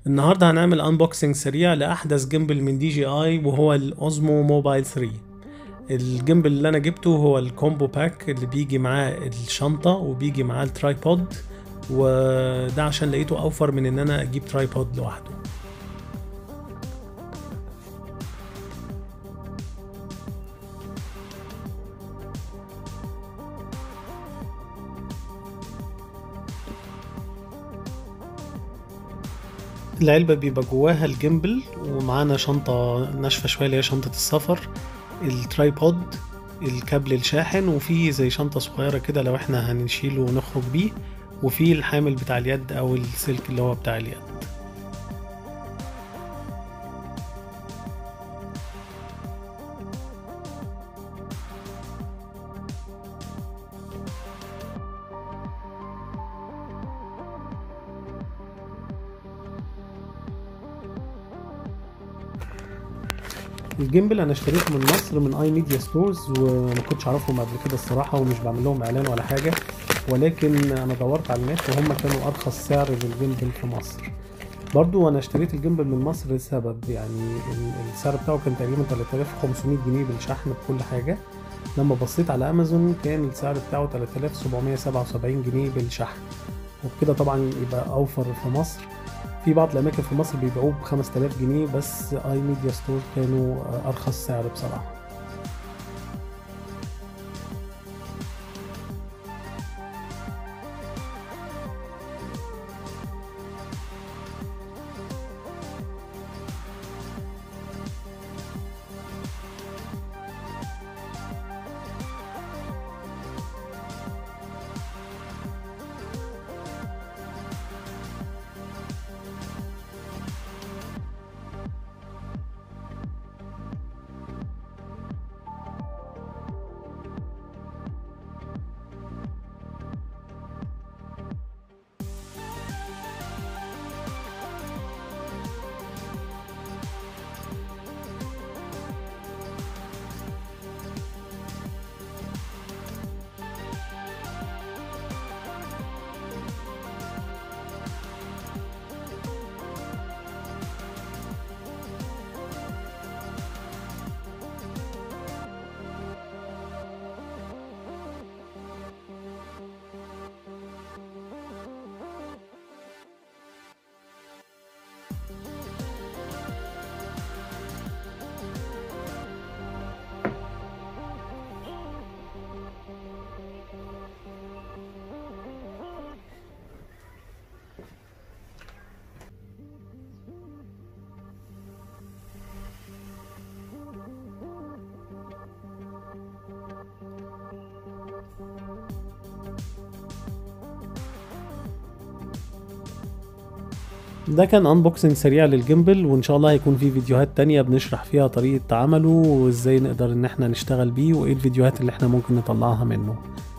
النهارده هنعمل انبوكسنج سريع لاحدث جيمبل من دي جي اي وهو الاوزمو موبايل 3 الجيمبل اللي انا جبته هو الكومبو باك اللي بيجي معاه الشنطه وبيجي معاه الترايبود وده عشان لقيته اوفر من ان انا اجيب ترايبود لوحده العلبة بيبقى جواها الجيمبل ومعانا شنطة ناشفة شوية اللي هي شنطة السفر الترايبود الكابل الشاحن وفي زي شنطة صغيرة كده لو احنا هنشيله ونخرج بيه وفي الحامل بتاع اليد او السلك اللي هو بتاع اليد الجيمبل انا اشتريته من مصر من اي ميديا ستورز وما كنتش اعرفهم قبل كده الصراحه ومش بعمل لهم اعلان ولا حاجه ولكن انا دورت على النت وهم كانوا ارخص سعر للجيمبل في مصر برضو انا اشتريت الجيمبل من مصر لسبب يعني السعر بتاعه كان تقريبا 3500 جنيه بالشحن بكل حاجه لما بصيت على امازون كان السعر بتاعه 3777 جنيه بالشحن وبكده طبعا يبقى اوفر في مصر في بعض الاماكن في مصر بيبيعوه ب 5000 جنيه بس اي ميديا ستور كانوا ارخص سعر بصراحه ده كان انبوكسنج سريع للجيمبل وان شاء الله هيكون في فيديوهات تانية بنشرح فيها طريقة عمله وازاي نقدر ان احنا نشتغل بيه وايه الفيديوهات اللي احنا ممكن نطلعها منه